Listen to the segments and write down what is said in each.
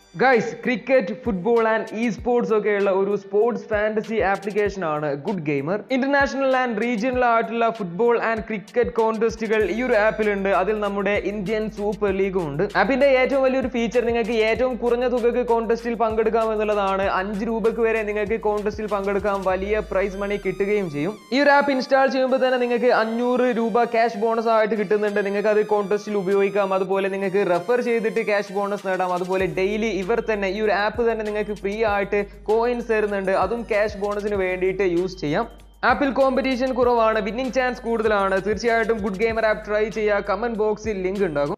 guys cricket football and esports ഒക്കെയുള്ള ഒരു sports fantasy application ആണ് good gamer international and regional ആയിട്ടുള്ള football and cricket കോൺടെസ്റ്റുകൾ ഈ ഒരു ആപ്പിലുണ്ട് അതിൽ നമ്മുടെ ഇന്ത്യൻ സൂപ്പർ ലീഗും ഉണ്ട് ആപ്പിന്റെ ഏറ്റവും വലിയൊരു ഫീച്ചർ നിങ്ങൾക്ക് ഏറ്റവും കുറഞ്ഞ തുകക്ക് കോൺടെസ്റ്റിൽ പങ്കെടുക്കാം എന്നുള്ളതാണ് അഞ്ച് രൂപക്ക് വരെ നിങ്ങൾക്ക് കോൺടെസ്റ്റിൽ പങ്കെടുക്കാം വലിയ പ്രൈസ് മണി കിട്ടുകയും ചെയ്യും ഈ ഒരു ആപ്പ് ഇൻസ്റ്റാൾ ചെയ്യുമ്പോൾ തന്നെ നിങ്ങൾക്ക് അഞ്ഞൂറ് രൂപ ക്യാഷ് ബോണസ് ആയിട്ട് കിട്ടുന്നുണ്ട് നിങ്ങൾക്ക് അത് കോൺടെസ്റ്റിൽ ഉപയോഗിക്കാം അതുപോലെ നിങ്ങൾക്ക് റെഫർ ചെയ്തിട്ട് ക്യാഷ് ബോണസ് നേടാം അതുപോലെ ഡെയിലി ഇവർ തന്നെ ഈ ഒരു ആപ്പ് തന്നെ നിങ്ങൾക്ക് ഫ്രീ ആയിട്ട് കോയിൻസ് തരുന്നുണ്ട് അതും ക്യാഷ് ബോണസിന് വേണ്ടിയിട്ട് യൂസ് ചെയ്യാം ആപ്പിൽ കോമ്പറ്റീഷൻ കുറവാണ് വിന്നിംഗ് ചാൻസ് കൂടുതലാണ് തീർച്ചയായിട്ടും ഗുഡ് ഗെയിമർ ആപ്പ് ട്രൈ ചെയ്യുക കമന്റ് ബോക്സിൽ ലിങ്ക് ഉണ്ടാകും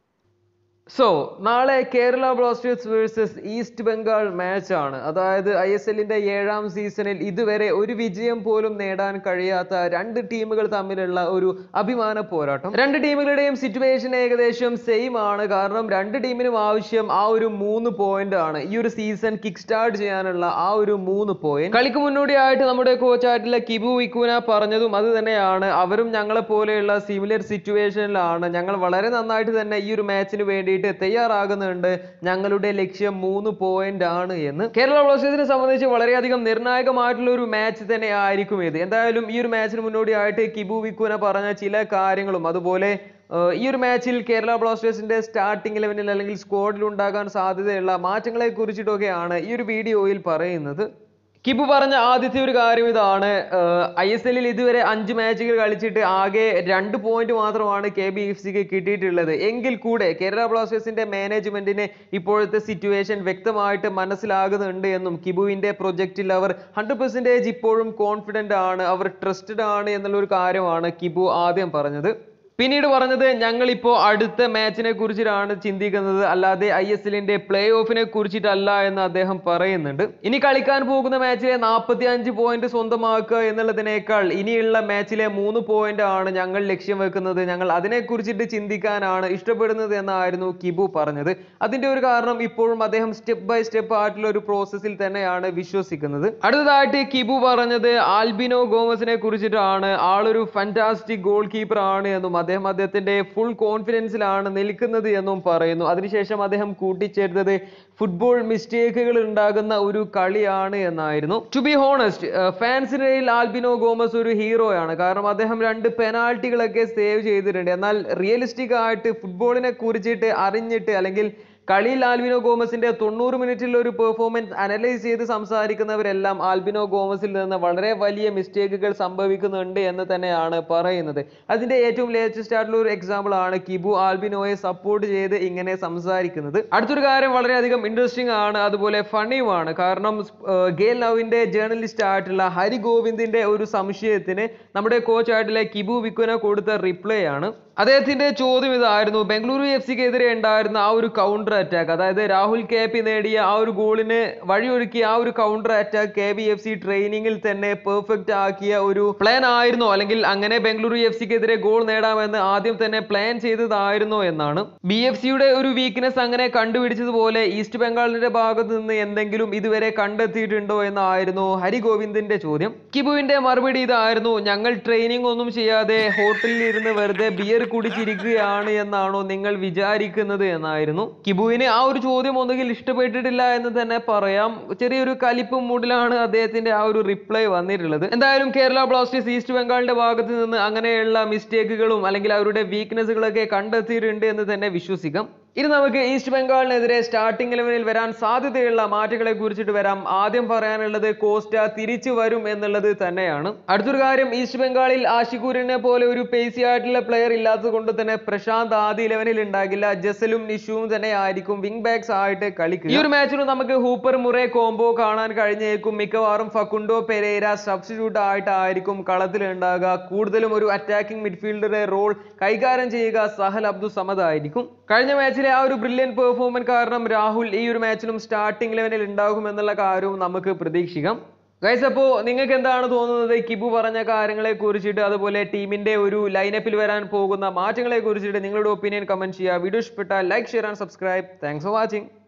സോ നാളെ Kerala Blasters versus East Bengal match ആണ് അതായത് ഐ എസ് എല്ലിന്റെ ഏഴാം സീസണിൽ ഇതുവരെ ഒരു വിജയം പോലും നേടാൻ കഴിയാത്ത രണ്ട് ടീമുകൾ തമ്മിലുള്ള ഒരു അഭിമാന പോരാട്ടം രണ്ട് ടീമുകളുടെയും സിറ്റുവേഷൻ ഏകദേശം സെയിം ആണ് കാരണം രണ്ട് ടീമിനും ആവശ്യം ആ ഒരു മൂന്ന് പോയിന്റ് ആണ് ഈ ഒരു സീസൺ കിക്ക് സ്റ്റാർട്ട് ചെയ്യാനുള്ള ആ ഒരു മൂന്ന് പോയിന്റ് കളിക്ക് മുന്നോടിയായിട്ട് നമ്മുടെ കോച്ചായിട്ടുള്ള കിബു വിക്കുന പറഞ്ഞതും അത് തന്നെയാണ് അവരും ഞങ്ങളെ പോലെയുള്ള സിമിലർ സിറ്റുവേഷനിലാണ് ഞങ്ങൾ വളരെ നന്നായിട്ട് തന്നെ ഈ ഒരു മാച്ചിന് വേണ്ടിയിട്ട് തയ്യാറാകുന്നുണ്ട് ഞങ്ങളുടെ ലക്ഷ്യം മൂന്ന് പോയിന്റ് ആണ് എന്ന് കേരള ബ്ലാസ്റ്റേഴ്സിനെ സംബന്ധിച്ച് വളരെയധികം നിർണായകമായിട്ടുള്ള ഒരു മാച്ച് തന്നെ ആയിരിക്കും ഇത് എന്തായാലും ഈ ഒരു മാച്ചിന് മുന്നോടിയായിട്ട് കിബു വിക്കുന പറഞ്ഞ ചില കാര്യങ്ങളും അതുപോലെ ഏർ ഈ ഒരു മാച്ചിൽ കേരള ബ്ലാസ്റ്റേഴ്സിന്റെ സ്റ്റാർട്ടിംഗ് ലെവനിൽ അല്ലെങ്കിൽ സ്ക്വാഡിൽ ഉണ്ടാകാൻ സാധ്യതയുള്ള മാറ്റങ്ങളെ കുറിച്ചിട്ടൊക്കെയാണ് ഈ ഒരു വീഡിയോയിൽ പറയുന്നത് കിബു പറഞ്ഞ ആദ്യത്തെ ഒരു കാര്യം ഇതാണ് ഐ എസ് എല്ലിൽ ഇതുവരെ അഞ്ച് മാച്ചുകൾ കളിച്ചിട്ട് ആകെ രണ്ട് പോയിന്റ് മാത്രമാണ് കെ ബി എഫ് സിക്ക് കിട്ടിയിട്ടുള്ളത് എങ്കിൽ കൂടെ കേരള ബ്ലാസ്റ്റേഴ്സിന്റെ മാനേജ്മെന്റിന് ഇപ്പോഴത്തെ സിറ്റുവേഷൻ വ്യക്തമായിട്ട് മനസ്സിലാകുന്നുണ്ട് എന്നും കിബുവിന്റെ പ്രൊജക്റ്റിൽ അവർ ഹൺഡ്രഡ് പെർസെൻറ്റേജ് ഇപ്പോഴും കോൺഫിഡന്റ് ആണ് അവർ ട്രസ്റ്റഡ് ആണ് എന്നുള്ള ഒരു കാര്യമാണ് കിബു ആദ്യം പറഞ്ഞത് പിന്നീട് പറഞ്ഞത് ഞങ്ങൾ ഇപ്പോൾ അടുത്ത മാച്ചിനെ കുറിച്ചിട്ടാണ് ചിന്തിക്കുന്നത് അല്ലാതെ ഐ എസ് എല്ലിന്റെ പ്ലേ ഓഫിനെ കുറിച്ചിട്ടല്ല എന്ന് അദ്ദേഹം പറയുന്നുണ്ട് ഇനി കളിക്കാൻ പോകുന്ന മാച്ചിലെ നാൽപ്പത്തി അഞ്ച് പോയിന്റ് സ്വന്തമാക്കുക എന്നുള്ളതിനേക്കാൾ ഇനിയുള്ള മാച്ചിലെ മൂന്ന് പോയിന്റ് ആണ് ഞങ്ങൾ ലക്ഷ്യം വെക്കുന്നത് ഞങ്ങൾ അതിനെ കുറിച്ചിട്ട് ചിന്തിക്കാനാണ് ഇഷ്ടപ്പെടുന്നത് എന്നായിരുന്നു കിബു പറഞ്ഞത് അതിന്റെ ഒരു കാരണം ഇപ്പോഴും അദ്ദേഹം സ്റ്റെപ്പ് ബൈ സ്റ്റെപ്പ് ആയിട്ടുള്ള ഒരു പ്രോസസ്സിൽ തന്നെയാണ് വിശ്വസിക്കുന്നത് അടുത്തതായിട്ട് കിബു പറഞ്ഞത് ആൽബിനോ ഗോമസിനെ കുറിച്ചിട്ടാണ് ആളൊരു ഫാന്റാസ്റ്റിക് ഗോൾ കീപ്പർ ആണ് എന്നും അദ്ദേഹം അദ്ദേഹത്തിന്റെ ഫുൾ കോൺഫിഡൻസിലാണ് നിൽക്കുന്നത് എന്നും പറയുന്നു അതിനുശേഷം അദ്ദേഹം കൂട്ടിച്ചേർത്തത് ഫുട്ബോൾ മിസ്റ്റേക്കുകൾ ഉണ്ടാകുന്ന ഒരു കളിയാണ് എന്നായിരുന്നു ടു ബി ഹോണസ്റ്റ് ഫാൻസിനിടയിൽ ആൽബിനോ ഗോമസ് ഒരു ഹീറോയാണ് കാരണം അദ്ദേഹം രണ്ട് പെനാൾട്ടികളൊക്കെ സേവ് ചെയ്തിട്ടുണ്ട് എന്നാൽ റിയലിസ്റ്റിക് ആയിട്ട് ഫുട്ബോളിനെ കുറിച്ചിട്ട് അറിഞ്ഞിട്ട് അല്ലെങ്കിൽ കളിയിൽ ആൽബിനോ ഗോമസിന്റെ തൊണ്ണൂറ് മിനിറ്റിൽ ഒരു പെർഫോമൻസ് അനലൈസ് ചെയ്ത് സംസാരിക്കുന്നവരെല്ലാം ആൽബിനോ ഗോമസിൽ നിന്ന് വളരെ വലിയ മിസ്റ്റേക്കുകൾ സംഭവിക്കുന്നുണ്ട് എന്ന് തന്നെയാണ് പറയുന്നത് അതിന്റെ ഏറ്റവും ലേറ്റസ്റ്റ് ആയിട്ടുള്ള ഒരു എക്സാമ്പിൾ ആണ് കിബു ആൽബിനോയെ സപ്പോർട്ട് ചെയ്ത് ഇങ്ങനെ സംസാരിക്കുന്നത് അടുത്തൊരു കാര്യം വളരെയധികം ഇൻട്രസ്റ്റിംഗ് ആണ് അതുപോലെ ഫണിയുമാണ് കാരണം ഏർ ഗേൽ നവിന്റെ ജേർണലിസ്റ്റ് ആയിട്ടുള്ള ഹരി ഗോവിന്ദിന്റെ ഒരു സംശയത്തിന് നമ്മുടെ കോച്ച് ആയിട്ടുള്ള കിബു വിക്കുന കൊടുത്ത റിപ്ലൈ ആണ് അദ്ദേഹത്തിന്റെ ചോദ്യം ഇതായിരുന്നു ബംഗളൂരു എഫ് സിക്കെതിരെ ഉണ്ടായിരുന്ന ആ ഒരു കൗണ്ടർ അറ്റാക്ക് അതായത് രാഹുൽ കെ പി നേടിയ ആ ഒരു ഗോളിന് വഴിയൊരുക്കിയ ആ ഒരു counter attack K B F C ട്രെയിനിങ്ങിൽ തന്നെ പെർഫെക്റ്റ് ആക്കിയ ഒരു പ്ലാൻ ആയിരുന്നോ അല്ലെങ്കിൽ അങ്ങനെ ബംഗളൂരു എഫ് സിക്കെതിരെ ഗോൾ നേടാമെന്ന് ആദ്യം തന്നെ പ്ലാൻ ചെയ്തതായിരുന്നോ എന്നാണ് ബി എഫ് സിയുടെ ഒരു വീക്ക്നെസ് അങ്ങനെ കണ്ടുപിടിച്ചതുപോലെ ഈസ്റ്റ് ബംഗാളിന്റെ ഭാഗത്ത് നിന്ന് എന്തെങ്കിലും ഇതുവരെ കണ്ടെത്തിയിട്ടുണ്ടോ എന്നായിരുന്നു ഹരി ഗോവിന്ദിന്റെ ചോദ്യം കിബുവിന്റെ മറുപടി ഇതായിരുന്നു ഞങ്ങൾ ട്രെയിനിങ് ഒന്നും ചെയ്യാതെ ഹോട്ടലിൽ ഇരുന്ന് വെറുതെ ബിയർ കുടിച്ചിരിക്കുകയാണ് എന്നാണോ നിങ്ങൾ വിചാരിക്കുന്നത് എന്നായിരുന്നു കിബുവിന് ആ ഒരു ചോദ്യം ഒന്നുകിൽ ഇഷ്ടപ്പെട്ടിട്ടില്ല എന്ന് തന്നെ പറയാം ചെറിയൊരു കലിപ്പ് മൂഡിലാണ് അദ്ദേഹത്തിന്റെ ആ ഒരു റിപ്ലൈ വന്നിട്ടുള്ളത് എന്തായാലും കേരള ബ്ലാസ്റ്റേഴ്സ് ഈസ്റ്റ് ബംഗാളിന്റെ ഭാഗത്ത് നിന്ന് അങ്ങനെയുള്ള മിസ്റ്റേക്കുകളും അല്ലെങ്കിൽ അവരുടെ വീക്ക്നെസ്സുകളൊക്കെ കണ്ടെത്തിയിട്ടുണ്ട് എന്ന് തന്നെ വിശ്വസിക്കാം ഇനി നമുക്ക് ഈസ്റ്റ് ബംഗാളിനെതിരെ സ്റ്റാർട്ടിംഗ് ഇലവനിൽ വരാൻ സാധ്യതയുള്ള മാറ്റങ്ങളെ കുറിച്ചിട്ട് വരാം ആദ്യം പറയാനുള്ളത് കോസ്റ്റ തിരിച്ചു വരും എന്നുള്ളത് തന്നെയാണ് അടുത്തൊരു കാര്യം ഈസ്റ്റ് ബംഗാളിൽ ആഷിഖൂരിനെ പോലെ ഒരു പേസി ആയിട്ടുള്ള പ്ലെയർ ഇല്ലാത്തത് കൊണ്ട് തന്നെ പ്രശാന്ത് ആദ്യ ഇലവനിൽ ഉണ്ടാകില്ല ജസലും നിഷുവും തന്നെ ആയിരിക്കും വിങ് ബാക്സ് ആയിട്ട് കളിക്കുക ഈ ഒരു മാച്ചിൽ നമുക്ക് ഹൂപ്പർ മുറേ കോംബോ കാണാൻ കഴിഞ്ഞേക്കും മിക്കവാറും ഫക്കുണ്ടോ പെരേര സബ്സ്റ്റിറ്റ്യൂട്ട് ആയിട്ടായിരിക്കും കളത്തിൽ ഉണ്ടാകുക കൂടുതലും ഒരു അറ്റാക്കിംഗ് മിഡ്ഫീൽഡറെ റോൾ കൈകാര്യം ചെയ്യുക സഹൽ അബ്ദുൾ സമദ് ആയിരിക്കും കഴിഞ്ഞ മാച്ചിലെ ആ ഒരു ബ്രില്യൻ പെർഫോമൻസ് കാരണം രാഹുൽ ഈ ഒരു മാച്ചിലും സ്റ്റാർട്ടിംഗ് ലെവനിൽ ഉണ്ടാകും എന്നുള്ള കാര്യവും നമുക്ക് പ്രതീക്ഷിക്കാം ഗൈസ് അപ്പോ നിങ്ങൾക്ക് എന്താണ് തോന്നുന്നത് കിബു പറഞ്ഞ കാര്യങ്ങളെ കുറിച്ചിട്ട് അതുപോലെ ടീമിന്റെ ഒരു ലൈനപ്പിൽ വരാൻ പോകുന്ന മാറ്റങ്ങളെ കുറിച്ചിട്ട് നിങ്ങളുടെ ഒപ്പീനിയൻ കമന്റ് ചെയ്യുക വീഡിയോ ഇഷ്ടപ്പെട്ടാൽ like share and subscribe thanks for watching